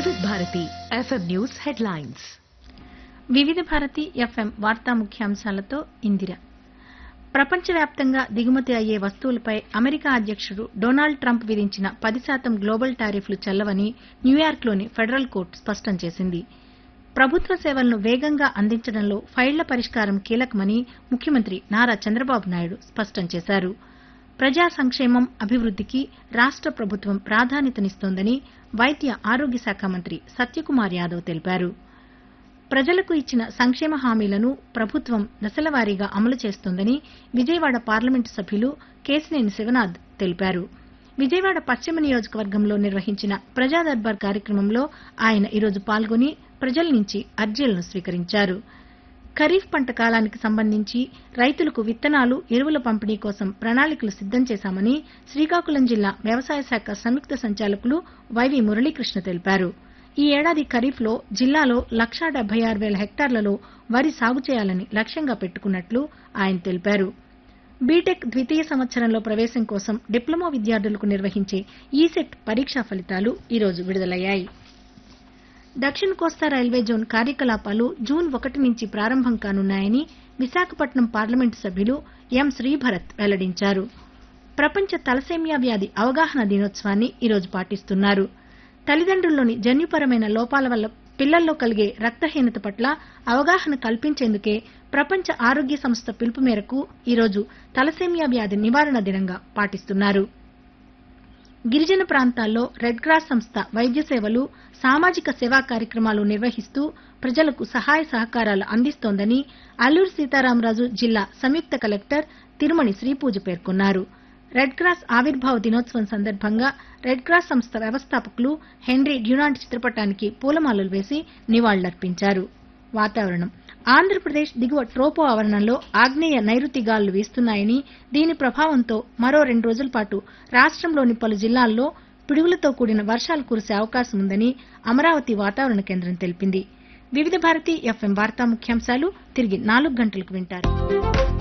వివిధ Bharati FM news headlines వివిధ Bharati FM వార్తా ముఖ్యాంశాలతో ఇందిర ప్రపంచవ్యాప్తంగా దిగుమతి అయ్యే వస్తువులపై అమెరికా అధ్యక్షుడు డొనాల్డ్ ట్రంప్ విధించిన పది శాతం గ్లోబల్ టారిఫ్లు చెల్లవని న్యూయార్క్లోని ఫెడరల్ కోర్టు స్పష్టం చేసింది ప్రభుత్వ సేవలను వేగంగా అందించడంలో ఫైళ్ల పరిష్కారం కీలకమని ముఖ్యమంత్రి నారా చంద్రబాబు నాయుడు స్పష్టం చేశారు ప్రజా సంక్షేమం అభివృద్దికి రాష్ట ప్రభుత్వం ప్రాధాన్యతనిస్తోందని వైద్య ఆరోగ్య శాఖ మంత్రి సత్యకుమార్ యాదవ్ తెలిపారు ప్రజలకు ఇచ్చిన సంక్షేమ హామీలను ప్రభుత్వం దశలవారీగా అమలు చేస్తోందని విజయవాడ పార్లమెంటు సభ్యులు కేశినేని శివనాథ్ తెలిపారు విజయవాడ పశ్చిమ నియోజకవర్గంలో నిర్వహించిన ప్రజా దర్బార్ కార్యక్రమంలో ఆయన ఈరోజు పాల్గొని ప్రజల నుంచి అర్జీలను స్వీకరించారు ఖరీఫ్ పంట కాలానికి సంబంధించి రైతులకు విత్తనాలు ఎరువుల పంపిణీ కోసం ప్రణాళికలు సిద్దం చేశామని శ్రీకాకుళం జిల్లా వ్యవసాయ శాఖ సంయుక్త సంచాలకులు వైవి మురళీకృష్ణ తెలిపారు ఈ ఏడాది ఖరీఫ్లో జిల్లాలో లక్షా డెబ్బై ఆరు వేల హెక్టార్లలో వరి సాగు చేయాలని లక్ష్యంగా పెట్టుకున్నట్లు ఆయన తెలిపారు బీటెక్ ద్వితీయ సంవత్సరంలో ప్రవేశం కోసం డిప్లొమా విద్యార్థులకు నిర్వహించే ఈసెట్ పరీక్షా ఫలితాలు ఈరోజు విడుదలయ్యాయి దక్షిణ కోస్తా రైల్వే జోన్ కార్యకలాపాలు జూన్ ఒకటి నుంచి ప్రారంభం కానున్నాయని విశాఖపట్నం పార్లమెంటు సభ్యులు ఎం శ్రీభరత్ వెల్లడించారు ప్రపంచ తలసేమియా వ్యాధి అవగాహన దినోత్సవాన్ని ఈరోజు పాటిస్తున్నారు తల్లిదండ్రుల్లోని జన్యుపరమైన లోపాల వల్ల పిల్లల్లో కలిగే రక్తహీనత పట్ల అవగాహన కల్పించేందుకే ప్రపంచ ఆరోగ్య సంస్థ పిలుపు మేరకు ఈరోజు తలసేమియా వ్యాధి నివారణ దినంగా పాటిస్తున్నారు గిరిజన ప్రాంతాల్లో రెడ్ క్రాస్ సంస్థ వైద్య సేవలు సామాజిక సేవా కార్యక్రమాలు నిర్వహిస్తూ ప్రజలకు సహాయ సహకారాలు అందిస్తోందని అల్లూరు సీతారామరాజు జిల్లా సంయుక్త కలెక్టర్ తిరుమణి శ్రీపూజ పేర్కొన్నారు రెడ్ క్రాస్ ఆవిర్భావ దినోత్సవం సందర్భంగా రెడ్ క్రాస్ సంస్థ వ్యవస్థాపకులు హెన్రీ డ్యూనాంట్ చిత్రపటానికి పూలమాలలు వేసి నివాళులర్పించారు వాతావరణం ఆంధ్రప్రదేశ్ దిగువ ట్రోపో ఆవరణంలో ఆగ్నేయ నైరుతి గాలులు వీస్తున్నాయని దీని ప్రభావంతో మరో రెండు రోజుల పాటు రాష్ట్రంలోని పలు జిల్లాల్లో పిడుగులతో కూడిన వర్షాలు కురిసే అవకాశం ఉందని అమరావతి వాతావరణ కేంద్రం తెలిపింది వివిధ భారతి ఎఫ్ఎం వార్తా ముఖ్యాంశాలు తిరిగి నాలుగు గంటలకు వింటారు